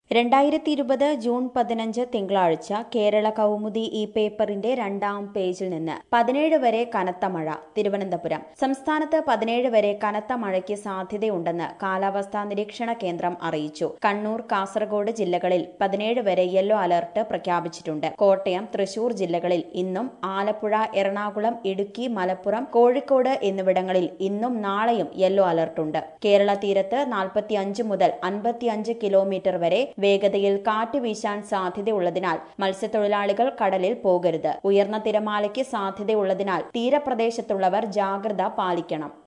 രണ്ടായിരത്തി ഇരുപത് ജൂൺ പതിനഞ്ച് തിങ്കളാഴ്ച കേരള കൗമുദി ഈ പേപ്പറിന്റെ രണ്ടാം പേജിൽ നിന്ന് പതിനേഴ് വരെ കനത്ത മഴ തിരുവനന്തപുരം സംസ്ഥാനത്ത് പതിനേഴ് വരെ കനത്ത മഴയ്ക്ക് സാധ്യതയുണ്ടെന്ന് കാലാവസ്ഥാ നിരീക്ഷണ കേന്ദ്രം അറിയിച്ചു കണ്ണൂർ കാസർഗോഡ് ജില്ലകളിൽ പതിനേഴ് വരെ യെല്ലോ അലർട്ട് പ്രഖ്യാപിച്ചിട്ടുണ്ട് കോട്ടയം തൃശൂർ ജില്ലകളിൽ ഇന്നും ആലപ്പുഴ എറണാകുളം ഇടുക്കി മലപ്പുറം കോഴിക്കോട് എന്നിവിടങ്ങളിൽ ഇന്നും നാളെയും യെല്ലോ അലർട്ടുണ്ട് കേരള തീരത്ത് നാൽപ്പത്തിയഞ്ച് മുതൽ അൻപത്തിയഞ്ച് കിലോമീറ്റർ വരെ വേഗതയിൽ കാറ്റ് വീശാൻ സാധ്യതയുള്ളതിനാൽ മത്സ്യത്തൊഴിലാളികൾ കടലിൽ പോകരുത് ഉയർന്ന തിരമാലയ്ക്ക് സാധ്യതയുള്ളതിനാൽ തീരപ്രദേശത്തുള്ളവർ ജാഗ്രത പാലിക്കണം